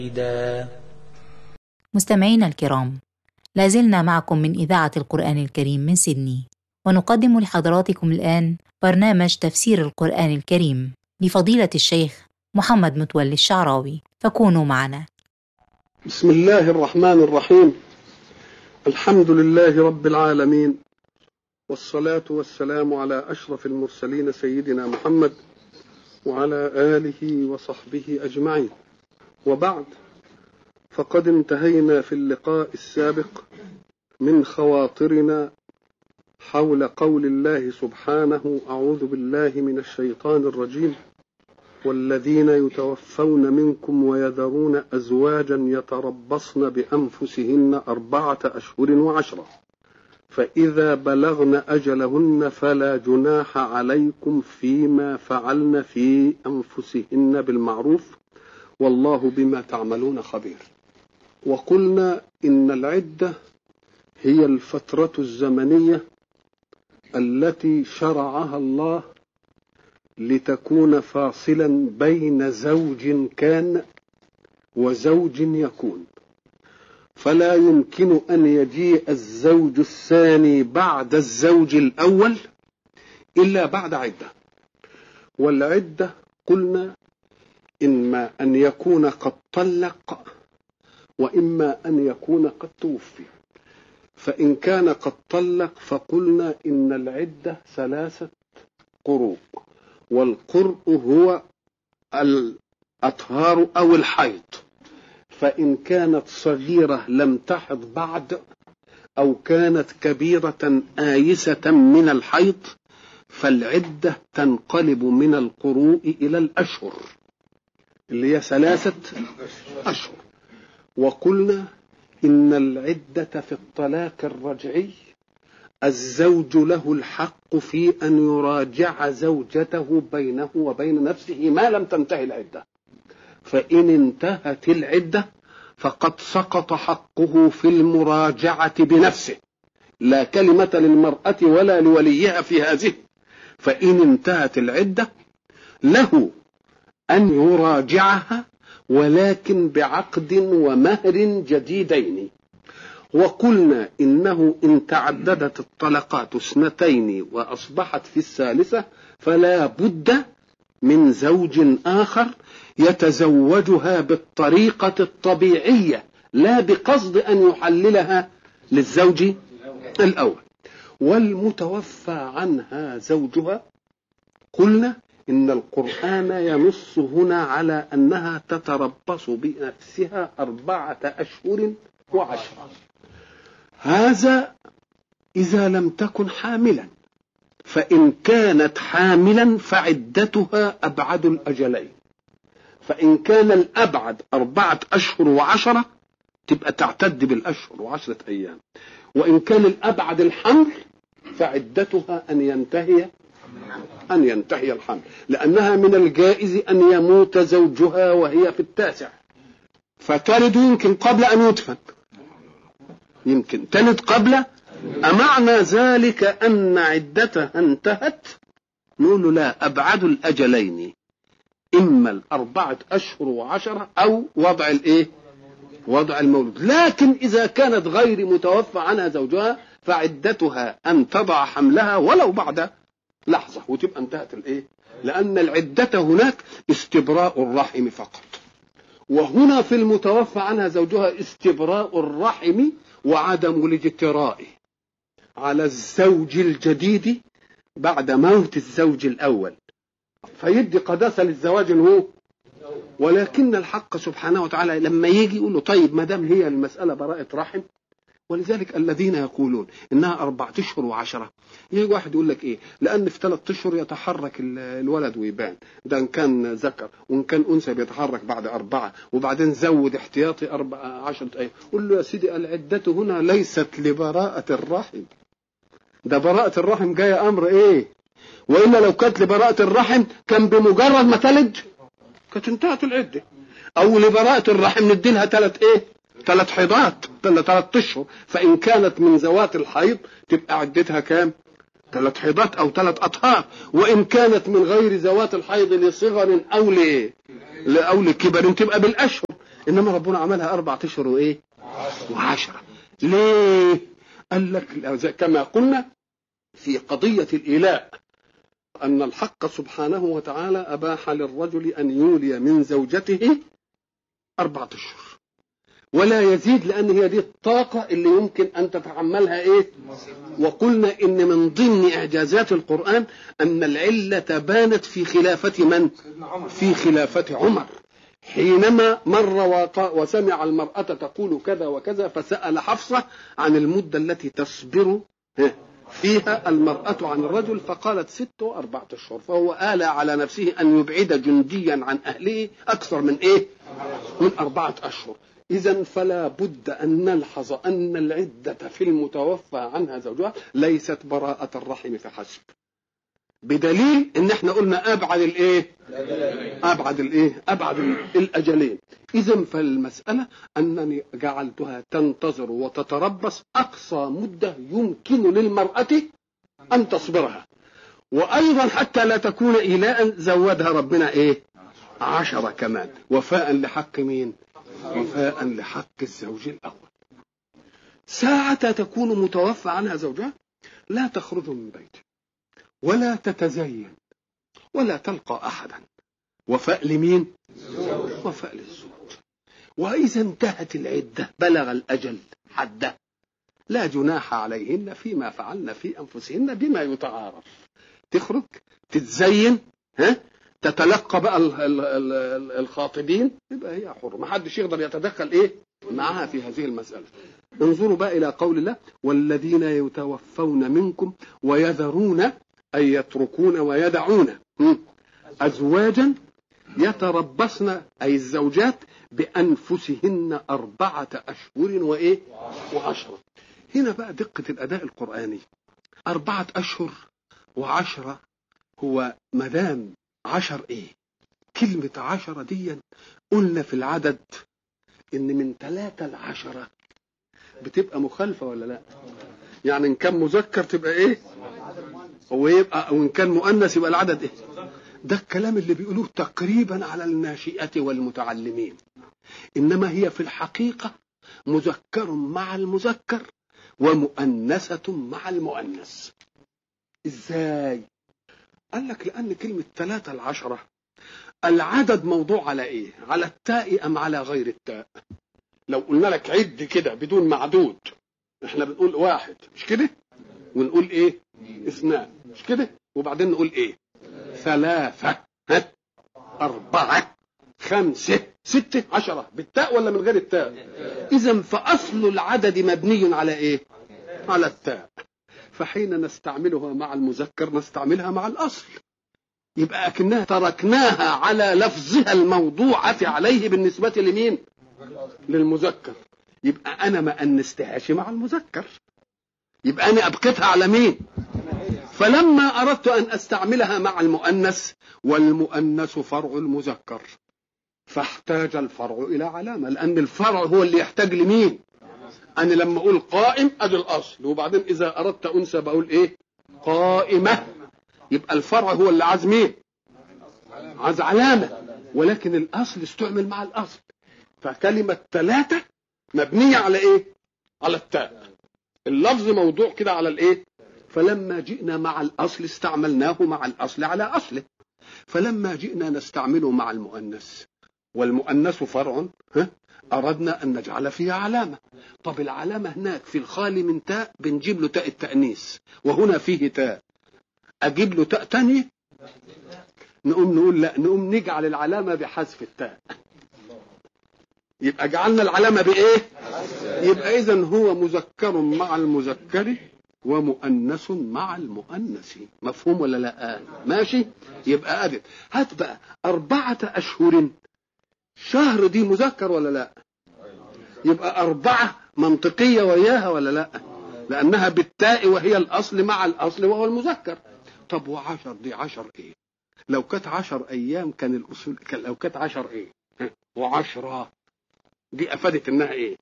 مستمعينا الكرام لازلنا معكم من إذاعة القرآن الكريم من سيدني ونقدم لحضراتكم الآن برنامج تفسير القرآن الكريم لفضيلة الشيخ محمد متولي الشعراوي فكونوا معنا بسم الله الرحمن الرحيم الحمد لله رب العالمين والصلاة والسلام على أشرف المرسلين سيدنا محمد وعلى آله وصحبه أجمعين وبعد فقد انتهينا في اللقاء السابق من خواطرنا حول قول الله سبحانه أعوذ بالله من الشيطان الرجيم والذين يتوفون منكم ويذرون أزواجا يتربصن بأنفسهن أربعة أشهر وعشرة فإذا بلغن أجلهن فلا جناح عليكم فيما فعلن في أنفسهن بالمعروف والله بما تعملون خبير وقلنا إن العدة هي الفترة الزمنية التي شرعها الله لتكون فاصلا بين زوج كان وزوج يكون فلا يمكن ان يجيء الزوج الثاني بعد الزوج الاول الا بعد عده والعده قلنا اما ان يكون قد طلق واما ان يكون قد توفي فان كان قد طلق فقلنا ان العده ثلاثه قروء والقرء هو الأطهار أو الحيض فإن كانت صغيرة لم تحض بعد أو كانت كبيرة آيسة من الحيض فالعدة تنقلب من القروء إلى الأشهر اللي هي ثلاثة أشهر وقلنا إن العدة في الطلاق الرجعي الزوج له الحق في أن يراجع زوجته بينه وبين نفسه ما لم تنتهي العدة فإن انتهت العدة فقد سقط حقه في المراجعة بنفسه لا كلمة للمرأة ولا لوليها في هذه فإن انتهت العدة له أن يراجعها ولكن بعقد ومهر جديدين وقلنا إنه إن تعددت الطلقات اثنتين وأصبحت في الثالثة فلا بد من زوج آخر يتزوجها بالطريقة الطبيعية لا بقصد أن يحللها للزوج الأول والمتوفى عنها زوجها قلنا إن القرآن ينص هنا على أنها تتربص بنفسها أربعة أشهر وعشرة هذا إذا لم تكن حاملا فإن كانت حاملا فعدتها أبعد الأجلين فإن كان الأبعد أربعة أشهر وعشرة تبقى تعتد بالأشهر وعشرة أيام وإن كان الأبعد الحمل فعدتها أن ينتهي أن ينتهي الحمل لأنها من الجائز أن يموت زوجها وهي في التاسع فتلد يمكن قبل أن يدفن يمكن تلد قبل أمعنى ذلك أن عدتها انتهت نقول له لا أبعد الأجلين إما الأربعة أشهر وعشرة أو وضع الإيه وضع المولود لكن إذا كانت غير متوفى عنها زوجها فعدتها أن تضع حملها ولو بعد لحظة وتبقى انتهت الإيه لأن العدة هناك استبراء الرحم فقط وهنا في المتوفى عنها زوجها استبراء الرحم وعدم الاجتراء على الزوج الجديد بعد موت الزوج الأول فيدي قداسة للزواج هو ولكن الحق سبحانه وتعالى لما يجي يقول له طيب ما دام هي المسألة براءة رحم ولذلك الذين يقولون انها أربعة اشهر وعشرة يجي واحد يقول لك ايه لان في ثلاث اشهر يتحرك الولد ويبان ده ان كان ذكر وان كان انثى بيتحرك بعد اربعه وبعدين زود احتياطي اربع عشرة ايام قول له يا سيدي العدة هنا ليست لبراءة الرحم ده براءة الرحم جاية امر ايه والا لو كانت لبراءة الرحم كان بمجرد ما تلد كانت انتهت العدة او لبراءة الرحم ندي لها ثلاث ايه ثلاث حيضات ولا ثلاث اشهر فان كانت من ذوات الحيض تبقى عدتها كام ثلاث حيضات او ثلاث اطهار وان كانت من غير ذوات الحيض لصغر او ل او لكبر تبقى بالاشهر انما ربنا عملها اربع اشهر وايه وعشرة ليه قال لك كما قلنا في قضية الإيلاء أن الحق سبحانه وتعالى أباح للرجل أن يولي من زوجته أربعة أشهر ولا يزيد لأن هي دي الطاقة اللي يمكن أن تتحملها إيه وقلنا إن من ضمن إعجازات القرآن أن العلة بانت في خلافة من في خلافة عمر حينما مر وسمع المرأة تقول كذا وكذا فسأل حفصة عن المدة التي تصبر فيها المرأة عن الرجل فقالت ست وأربعة أشهر فهو آلى على نفسه أن يبعد جنديا عن أهله أكثر من إيه من أربعة أشهر إذا فلا بد أن نلحظ أن العدة في المتوفى عنها زوجها ليست براءة الرحم فحسب بدليل ان احنا قلنا ابعد الايه ابعد الايه ابعد الاجلين اذا فالمساله انني جعلتها تنتظر وتتربص اقصى مده يمكن للمراه ان تصبرها وايضا حتى لا تكون ايلاء زودها ربنا ايه عشرة كمان وفاء لحق مين وفاء لحق الزوج الاول ساعة تكون متوفى عنها زوجها لا تخرج من بيته ولا تتزين ولا تلقى أحدا وفاء لمين وفاء للزوج وإذا انتهت العدة بلغ الأجل حده لا جناح عليهن فيما فعلن في أنفسهن بما يتعارف تخرج تتزين ها تتلقى بقى الخاطبين يبقى هي حر ما حدش يقدر يتدخل ايه معها في هذه المسألة انظروا بقى إلى قول الله والذين يتوفون منكم ويذرون أي يتركون ويدعون أزواجا يتربصن أي الزوجات بأنفسهن أربعة أشهر وإيه وعشرة هنا بقى دقة الأداء القرآني أربعة أشهر وعشرة هو مدام عشر إيه كلمة عشرة دي قلنا في العدد إن من ثلاثة لعشرة بتبقى مخالفة ولا لا يعني إن كان مذكر تبقى إيه ويبقى وان كان مؤنث يبقى العدد ايه ده الكلام اللي بيقولوه تقريبا على الناشئة والمتعلمين انما هي في الحقيقة مذكر مع المذكر ومؤنثة مع المؤنث ازاي قال لك لان كلمة ثلاثة العشرة العدد موضوع على ايه على التاء ام على غير التاء لو قلنا لك عد كده بدون معدود احنا بنقول واحد مش كده ونقول ايه اثنان مش كده وبعدين نقول ايه ثلاثة ها أربعة خمسة ستة عشرة بالتاء ولا من غير التاء إذا فأصل العدد مبني على إيه على التاء فحين نستعملها مع المذكر نستعملها مع الأصل يبقى أكنها تركناها على لفظها الموضوعة عليه بالنسبة لمين للمذكر يبقى أنا ما أنستهاش مع المذكر يبقى أنا أبقيتها على مين فلما أردت أن أستعملها مع المؤنث والمؤنث فرع المذكر فاحتاج الفرع إلى علامة لأن الفرع هو اللي يحتاج لمين أنا لما أقول قائم أدي الأصل وبعدين إذا أردت أنثى بقول إيه قائمة يبقى الفرع هو اللي عايز مين عايز علامة ولكن الأصل استعمل مع الأصل فكلمة ثلاثة مبنية على إيه على التاء اللفظ موضوع كده على الإيه فلما جئنا مع الأصل استعملناه مع الأصل على أصله فلما جئنا نستعمله مع المؤنث والمؤنث فرع ها أردنا أن نجعل فيها علامة طب العلامة هناك في الخالي من تاء بنجيب له تاء التأنيث وهنا فيه تاء أجيب له تاء تانية نقوم نقول لا نقوم نجعل العلامة بحذف التاء يبقى جعلنا العلامة بإيه يبقى إذا هو مذكر مع المذكر ومؤنث مع المؤنث مفهوم ولا لا آه. ماشي يبقى أدت هات بقى أربعة أشهر شهر دي مذكر ولا لا يبقى أربعة منطقية وياها ولا لا لأنها بالتاء وهي الأصل مع الأصل وهو المذكر طب وعشر دي عشر إيه لو كانت عشر أيام كان الأصول كان لو كانت عشر إيه وعشرة دي أفادت إنها إيه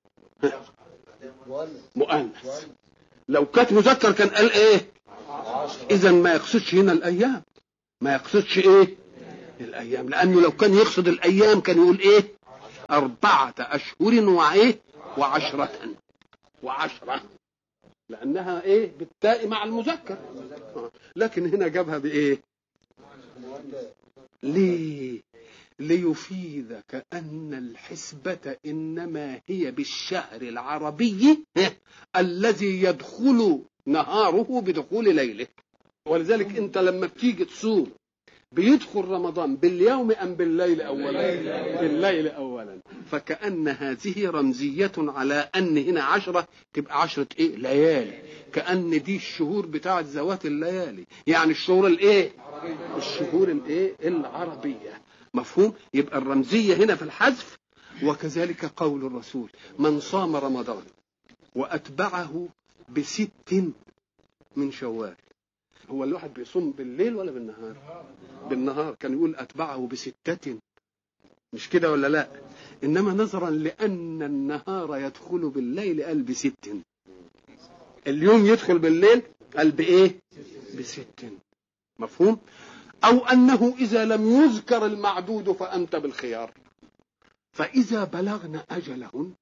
مؤنث لو كانت مذكر كان قال ايه اذا ما يقصدش هنا الايام ما يقصدش ايه الايام لانه لو كان يقصد الايام كان يقول ايه أربعة أشهر وإيه وعشرة وعشرة لأنها إيه بالتاء مع المذكر آه. لكن هنا جابها بإيه ليه ليفيدك أن الحسبة إنما هي بالشهر العربي الذي يدخل نهاره بدخول ليله ولذلك أنت لما بتيجي تصوم بيدخل رمضان باليوم أم بالليل أولا بالليل أولا فكأن هذه رمزية على أن هنا عشرة تبقى عشرة إيه ليالي كأن دي الشهور بتاعة ذوات الليالي يعني الشهور الإيه الشهور الإيه العربية مفهوم يبقى الرمزية هنا في الحذف وكذلك قول الرسول من صام رمضان وأتبعه بست من شوال هو الواحد بيصوم بالليل ولا بالنهار بالنهار كان يقول أتبعه بستة مش كده ولا لا إنما نظرا لأن النهار يدخل بالليل قال بست اليوم يدخل بالليل قال بإيه بست مفهوم أو أنه إذا لم يذكر المعدود فأنت بالخيار فإذا بلغنا أجلهن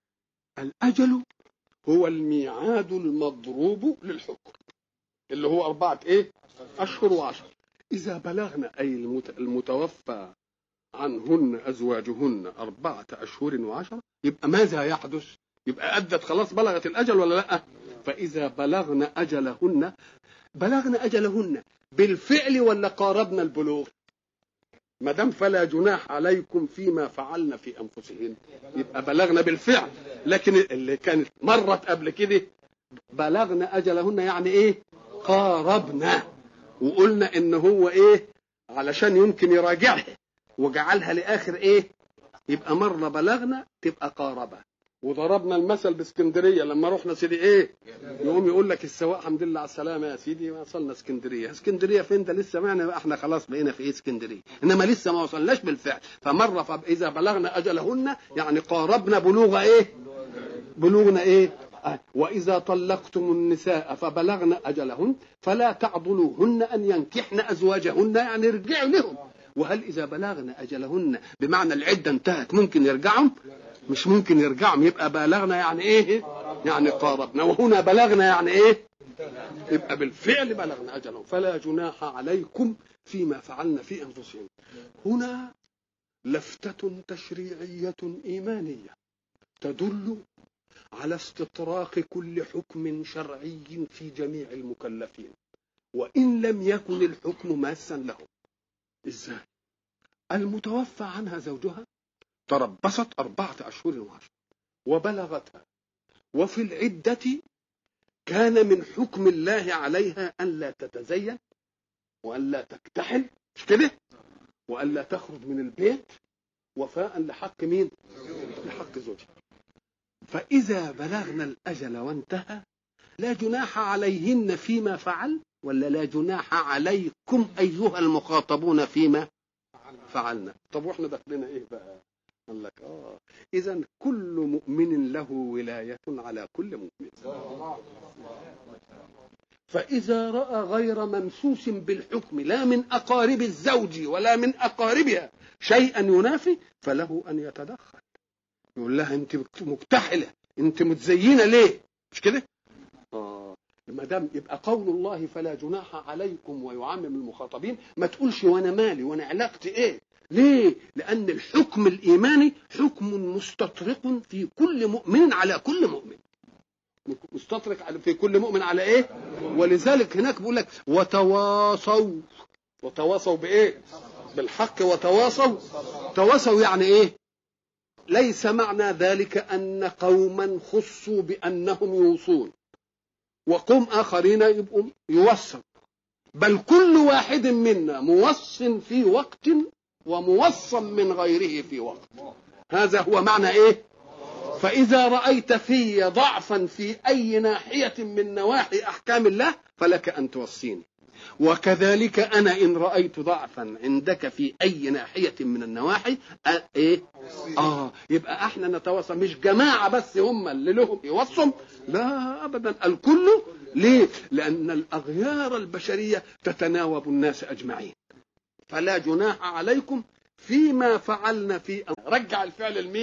الأجل هو الميعاد المضروب للحكم اللي هو أربعة إيه أشهر وعشر إذا بلغنا أي المتوفى عنهن أزواجهن أربعة أشهر وعشرة يبقى ماذا يحدث يبقى أدت خلاص بلغت الأجل ولا لأ فإذا بلغنا أجلهن بلغنا أجلهن بالفعل ولا قاربنا البلوغ ما دام فلا جناح عليكم فيما فعلنا في انفسهن يبقى بلغنا بالفعل لكن اللي كانت مرت قبل كده بلغنا اجلهن يعني ايه قاربنا وقلنا ان هو ايه علشان يمكن يراجعها وجعلها لاخر ايه يبقى مره بلغنا تبقى قاربه وضربنا المثل باسكندريه لما رحنا سيدي ايه يقوم يقول لك السواق الحمد لله على السلامه يا سيدي وصلنا اسكندريه اسكندريه فين ده لسه معنا احنا خلاص بقينا في ايه اسكندريه انما لسه ما وصلناش بالفعل فمره فاذا بلغنا اجلهن يعني قاربنا بلوغ ايه بلوغنا ايه آه. وإذا طلقتم النساء فبلغن أجلهن فلا تعضلوهن أن ينكحن أزواجهن يعني ارجعوا لهم وهل إذا بلغن أجلهن بمعنى العدة انتهت ممكن يرجعهم مش ممكن يرجعهم يبقى بلغنا يعني ايه يعني قاربنا وهنا بلغنا يعني ايه يبقى بالفعل بلغنا اجلهم فلا جناح عليكم فيما فعلنا في انفسهم هنا لفتة تشريعية إيمانية تدل على استطراق كل حكم شرعي في جميع المكلفين وإن لم يكن الحكم ماسا لهم إزاي المتوفى عنها زوجها تربصت أربعة أشهر وعشر وبلغتها وفي العدة كان من حكم الله عليها أن لا تتزين وأن لا تكتحل مش كده وأن لا تخرج من البيت وفاء لحق مين لحق زوجها فإذا بلغنا الأجل وانتهى لا جناح عليهن فيما فعل ولا لا جناح عليكم أيها المخاطبون فيما فعلنا طب واحنا داخلين ايه بقى قال لك اه اذا كل مؤمن له ولايه على كل مؤمن فاذا راى غير ممسوس بالحكم لا من اقارب الزوج ولا من اقاربها شيئا ينافي فله ان يتدخل يقول لها انت مكتحله انت متزينه ليه مش كده اه ما دام يبقى قول الله فلا جناح عليكم ويعمم المخاطبين ما تقولش وانا مالي وانا علاقتي ايه ليه لان الحكم الايماني حكم مستطرق في كل مؤمن على كل مؤمن مستطرق في كل مؤمن على ايه ولذلك هناك بيقول لك وتواصوا وتواصوا بايه بالحق وتواصوا تواصوا يعني ايه ليس معنى ذلك ان قوما خصوا بانهم يوصون وقوم اخرين يبقوا يوصوا بل كل واحد منا موص في وقت وموصى من غيره في وقت هذا هو معنى ايه فاذا رايت في ضعفا في اي ناحيه من نواحي احكام الله فلك ان توصيني وكذلك انا ان رايت ضعفا عندك في اي ناحيه من النواحي أه ايه اه يبقى احنا نتواصل مش جماعه بس هم اللي لهم يوصم لا ابدا الكل ليه لان الاغيار البشريه تتناوب الناس اجمعين فلا جناح عليكم فيما فعلنا في رجع الفعل المين